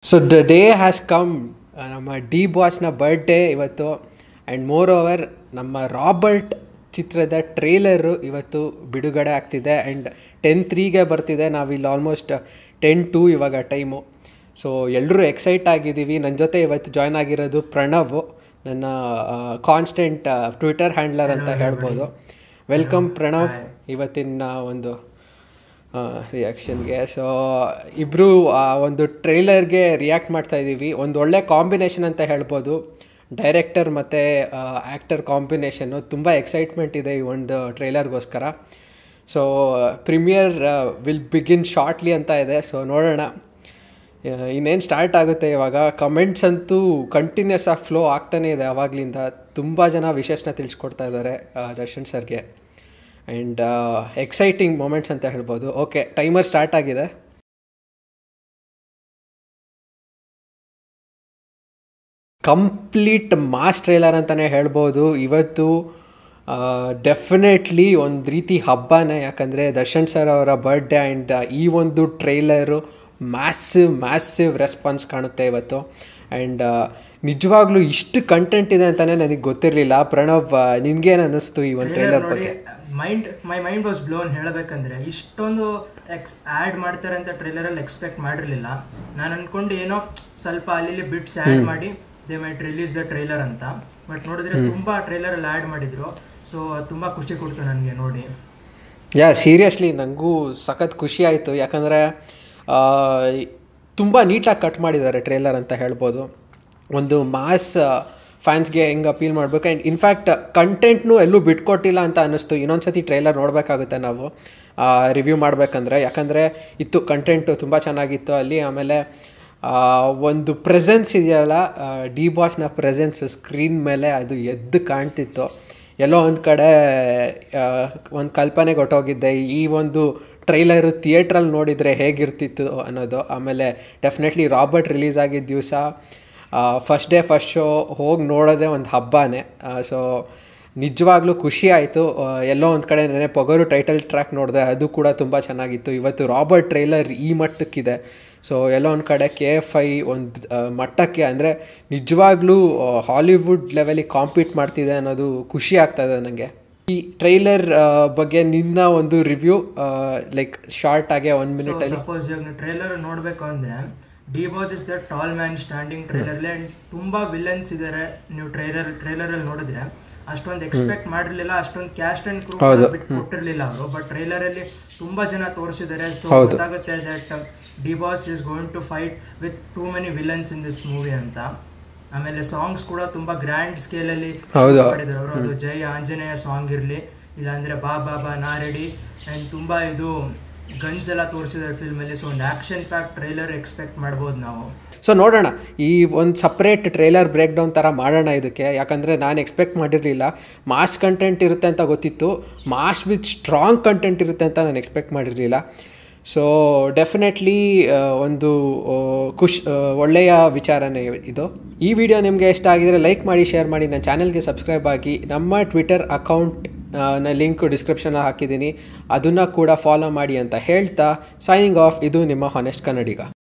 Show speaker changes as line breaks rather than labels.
so the day has come ನಮ್ಮ D ಬಾಸ್ನ birthday ಇವತ್ತು ಆ್ಯಂಡ್ ಮೋರ್ ಓವರ್ ನಮ್ಮ ರಾಬರ್ಟ್ ಚಿತ್ರದ ಟ್ರೇಲರು ಇವತ್ತು ಬಿಡುಗಡೆ ಆಗ್ತಿದೆ ಆ್ಯಂಡ್ ಟೆನ್ ತ್ರೀಗೆ ಬರ್ತಿದೆ ನಾವಿಲ್ಲಿ ಆಲ್ಮೋಸ್ಟ್ ಟೆನ್ ಟು ಇವಾಗ ಟೈಮು ಸೊ ಎಲ್ಲರೂ ಎಕ್ಸೈಟ್ ಆಗಿದ್ದೀವಿ ನನ್ನ ಜೊತೆ ಇವತ್ತು ಜಾಯ್ನ್ ಆಗಿರೋದು ಪ್ರಣವ್ ನನ್ನ ಕಾನ್ಸ್ಟೆಂಟ್ ಟ್ವಿಟರ್ ಹ್ಯಾಂಡ್ಲರ್ ಅಂತ ಹೇಳ್ಬೋದು ವೆಲ್ಕಮ್ ಪ್ರಣವ್ ಇವತ್ತಿನ ಒಂದು ರಿಯಾಕ್ಷನ್ಗೆ ಸೊ ಇಬ್ಬರು ಒಂದು ಟ್ರೈಲರ್ಗೆ ರಿಯಾಕ್ಟ್ ಮಾಡ್ತಾ ಇದ್ದೀವಿ ಒಂದು ಒಳ್ಳೆ ಕಾಂಬಿನೇಷನ್ ಅಂತ ಹೇಳ್ಬೋದು ಡೈರೆಕ್ಟರ್ ಮತ್ತು ಆ್ಯಕ್ಟರ್ ಕಾಂಬಿನೇಷನ್ನು ತುಂಬ ಎಕ್ಸೈಟ್ಮೆಂಟ್ ಇದೆ ಈ ಒಂದು ಟ್ರೈಲರ್ಗೋಸ್ಕರ so premiere will begin shortly ಅಂತ ಇದೆ ಸೊ ನೋಡೋಣ ಇನ್ನೇನು ಸ್ಟಾರ್ಟ್ ಆಗುತ್ತೆ ಇವಾಗ ಕಮೆಂಟ್ಸ್ ಅಂತೂ ಕಂಟಿನ್ಯೂಸ್ ಆಗಿ ಫ್ಲೋ ಆಗ್ತಾನೇ ಇದೆ ಅವಾಗಲಿಂದ ತುಂಬ ಜನ ವಿಶೇಷನ ತಿಳಿಸ್ಕೊಡ್ತಾ ಇದ್ದಾರೆ ದರ್ಶನ್ ಸರ್ಗೆ ಆ್ಯಂಡ್ ಎಕ್ಸೈಟಿಂಗ್ ಮೂಮೆಂಟ್ಸ್ ಅಂತ ಹೇಳ್ಬೋದು ಓಕೆ ಟೈಮರ್ ಸ್ಟಾರ್ಟ್ ಆಗಿದೆ ಕಂಪ್ಲೀಟ್ ಮಾಸ್ ಟ್ರೇಲರ್ ಅಂತಲೇ ಹೇಳ್ಬೋದು ಇವತ್ತು ಡೆಫಿನೆಟ್ಲಿ ಒಂದು ರೀತಿ ಹಬ್ಬನೇ ಯಾಕಂದರೆ ದರ್ಶನ್ ಸರ್ ಅವರ ಬರ್ಡೇ ಆ್ಯಂಡ್ ಈ ಒಂದು ಟ್ರೈಲರು ಮ್ಯಾಸಿವ್ ಮ್ಯಾಸಿವ್ ರೆಸ್ಪಾನ್ಸ್ ಕಾಣುತ್ತೆ ಇವತ್ತು ಆ್ಯಂಡ್ ನಿಜವಾಗ್ಲೂ ಇಷ್ಟು ಕಂಟೆಂಟ್ ಇದೆ ಅಂತಲೇ ನನಗೆ ಗೊತ್ತಿರಲಿಲ್ಲ ಪ್ರಣವ್ ನಿನ್ಗೇನು ಅನ್ನಿಸ್ತು ಈ ಒಂದು ಟ್ರೈಲರ್ ಬಗ್ಗೆ
mind my mind was blown ಹೇಳಬೇಕಂದ್ರೆ ಇಷ್ಟೊಂದು ಎಕ್ಸ್ ಆ್ಯಡ್ ಮಾಡ್ತಾರೆ ಅಂತ ಟ್ರೈಲರಲ್ಲಿ ಎಕ್ಸ್ಪೆಕ್ಟ್ ಮಾಡಿರಲಿಲ್ಲ ನಾನು ಅನ್ಕೊಂಡು ಏನೋ ಸ್ವಲ್ಪ ಅಲ್ಲಿ ಬಿಟ್ಸ್ ಆ್ಯಡ್ ಮಾಡಿ they might release the trailer ಅಂತ ಬಟ್ ನೋಡಿದ್ರೆ ತುಂಬಾ ಟ್ರೈಲರಲ್ಲಿ ಆ್ಯಡ್ ಮಾಡಿದ್ರು ಸೊ ತುಂಬ ಖುಷಿ ಕೊಡ್ತು ನನಗೆ ನೋಡಿ
ಯಾ ಸೀರಿಯಸ್ಲಿ ನನಗೂ ಸಖತ್ ಖುಷಿ ಆಯಿತು ಯಾಕಂದರೆ ತುಂಬ ನೀಟಾಗಿ ಕಟ್ ಮಾಡಿದ್ದಾರೆ ಟ್ರೇಲರ್ ಅಂತ ಹೇಳ್ಬೋದು ಒಂದು ಮಾಸ್ ಫ್ಯಾನ್ಸ್ಗೆ ಹೆಂಗೆ ಅಪೀಲ್ ಮಾಡಬೇಕು ಆ್ಯಂಡ್ ಇನ್ಫ್ಯಾಕ್ಟ್ ಕಂಟೆಂಟ್ನು ಎಲ್ಲೂ ಬಿಟ್ಕೊಟ್ಟಿಲ್ಲ ಅಂತ ಅನ್ನಿಸ್ತು ಇನ್ನೊಂದು ಸತಿ ಟ್ರೈಲರ್ ನೋಡಬೇಕಾಗುತ್ತೆ ನಾವು ರಿವ್ಯೂ ಮಾಡಬೇಕಂದ್ರೆ ಯಾಕಂದರೆ ಇತ್ತು ಕಂಟೆಂಟು ತುಂಬ ಚೆನ್ನಾಗಿತ್ತು ಅಲ್ಲಿ ಆಮೇಲೆ ಒಂದು ಪ್ರೆಸೆನ್ಸ್ ಇದೆಯಲ್ಲ ಡಿ ಬಾಸ್ನ ಪ್ರೆಸೆನ್ಸು ಸ್ಕ್ರೀನ್ ಮೇಲೆ ಅದು ಎದ್ದು ಕಾಣ್ತಿತ್ತು ಎಲ್ಲೋ ಒಂದು ಕಡೆ ಒಂದು ಕಲ್ಪನೆ ಕೊಟ್ಟೋಗಿದ್ದೆ ಈ ಒಂದು ಟ್ರೈಲರು ಥಿಯೇಟ್ರಲ್ಲಿ ನೋಡಿದರೆ ಹೇಗಿರ್ತಿತ್ತು ಅನ್ನೋದು ಆಮೇಲೆ ಡೆಫಿನೆಟ್ಲಿ ರಾಬರ್ಟ್ ರಿಲೀಸ್ ಆಗಿದ್ದ ದಿವಸ ಫಸ್ಟ್ ಡೇ ಫಸ್ಟ್ ಶೋ ಹೋಗಿ ನೋಡೋದೇ ಒಂದು ಹಬ್ಬನೇ ಸೊ ನಿಜವಾಗ್ಲೂ ಖುಷಿ ಆಯಿತು ಎಲ್ಲೋ ಒಂದು ಕಡೆ ನೆನೆ ಪೊಗರು ಟೈಟಲ್ ಟ್ರ್ಯಾಕ್ ನೋಡಿದೆ ಅದು ಕೂಡ ತುಂಬ ಚೆನ್ನಾಗಿತ್ತು ಇವತ್ತು ರಾಬರ್ಟ್ ಟ್ರೈಲರ್ ಈ ಮಟ್ಟಕ್ಕಿದೆ ಸೊ ಎಲ್ಲೋ ಒಂದು ಕಡೆ ಕೆ ಎಫ್ ಐ ಒಂದು ಮಟ್ಟಕ್ಕೆ ಅಂದರೆ ನಿಜವಾಗ್ಲೂ ಹಾಲಿವುಡ್ ಲೆವೆಲಿಗೆ ಕಾಂಪೀಟ್ ಮಾಡ್ತಿದೆ ಅನ್ನೋದು ಖುಷಿ ಆಗ್ತಾಯಿದೆ ನನಗೆ ಈ ಟ್ರೈಲರ್ ಬಗ್ಗೆ ನಿನ್ನ ಒಂದು ರಿವ್ಯೂ ಲೈಕ್ ಶಾರ್ಟ್ ಆಗಿ ಒನ್ ಮಿನಿಟ್ ಅಲ್ಲಿ
ಸಪೋಸ್ ಇವಾಗ ನೀವು ಟ್ರೈಲರ್ ನೋಡಬೇಕು ಅಂದರೆ D boss is the tall man standing ಟ್ರೈಲರ್ಲಿ ಆ್ಯಂಡ್ ತುಂಬ ವಿಲನ್ಸ್ ಇದ್ದಾರೆ ನೀವು ಟ್ರೈಲರ್ ಟ್ರೈಲರಲ್ಲಿ ನೋಡಿದ್ರೆ ಅಷ್ಟೊಂದು ಎಕ್ಸ್ಪೆಕ್ಟ್ ಮಾಡಿರ್ಲಿಲ್ಲ ಅಷ್ಟೊಂದು ಕ್ಯಾಸ್ಟ್ ಅಂಡ್ ಕ್ರೂ ಕೊಟ್ಟಿರ್ಲಿಲ್ಲ ಅವರು ಬಟ್ ಟ್ರೈಲರ್ ಅಲ್ಲಿ ತುಂಬಾ ಜನ ತೋರಿಸಿದ್ದಾರೆ ಸೊ ಗೊತ್ತಾಗುತ್ತೆ that D boss is going to fight with too many villains in this movie ಅಂತ ಆಮೇಲೆ ಸಾಂಗ್ಸ್ ಕೂಡ ತುಂಬಾ ಗ್ರ್ಯಾಂಡ್ ಸ್ಕೇಲ್ ಅಲ್ಲಿ ಮಾಡಿದ್ದಾರೆ ಅವರು ಅದು ಜೈ ಆಂಜನೇಯ ಸಾಂಗ್ ಇರಲಿ ಇಲ್ಲಾಂದ್ರೆ ಬಾ ಬಾಬಾ ನಾ ರೆಡಿ ಅಂಡ್ ತುಂಬಾ ಇದು ಗನ್ಸ್ ಎಲ್ಲ ತೋರಿಸಿದ್ದಾರೆ ಫಿಲ್ಮಲ್ಲಿ ಸೊ ಒಂದು ಆಕ್ಷನ್ ಪ್ಯಾಕ್ ಟ್ರೈಲರ್ ಎಕ್ಸ್ಪೆಕ್ಟ್ ಮಾಡ್ಬೋದು ನಾವು
ಸೊ ನೋಡೋಣ ಈ ಒಂದು ಸಪ್ರೇಟ್ ಟ್ರೈಲರ್ ಬ್ರೇಕ್ ಡೌನ್ ಥರ ಮಾಡೋಣ ಇದಕ್ಕೆ ಯಾಕಂದರೆ ನಾನು ಎಕ್ಸ್ಪೆಕ್ಟ್ ಮಾಡಿರಲಿಲ್ಲ ಮಾಸ್ ಕಂಟೆಂಟ್ ಇರುತ್ತೆ ಅಂತ ಗೊತ್ತಿತ್ತು ಮಾಸ್ ವಿತ್ ಸ್ಟ್ರಾಂಗ್ ಕಂಟೆಂಟ್ ಇರುತ್ತೆ ಅಂತ ನಾನು ಎಕ್ಸ್ಪೆಕ್ಟ್ ಮಾಡಿರಲಿಲ್ಲ ಸೊ ಡೆಫಿನೆಟ್ಲಿ ಒಂದು ಖುಷ್ ಒಳ್ಳೆಯ ವಿಚಾರನೇ ಇದು ಈ ವಿಡಿಯೋ ನಿಮಗೆ ಇಷ್ಟ ಆಗಿದರೆ ಲೈಕ್ ಮಾಡಿ ಶೇರ್ ಮಾಡಿ ನನ್ನ ಚಾನಲ್ಗೆ ಸಬ್ಸ್ಕ್ರೈಬ್ ಆಗಿ ನಮ್ಮ ಟ್ವಿಟರ್ ಅಕೌಂಟ್ ನ ಲಿಂಕ್ ಡಿಸ್ಕ್ರಿಪ್ಷನ್ ಹಾಕಿದ್ದೀನಿ ಅದನ್ನು ಕೂಡ ಫಾಲೋ ಮಾಡಿ ಅಂತ ಹೇಳ್ತಾ ಸೈನಿಂಗ್ ಆಫ್ ಇದು ನಿಮ್ಮ ಹಾನೆಸ್ಟ್ ಕನ್ನಡಿಗ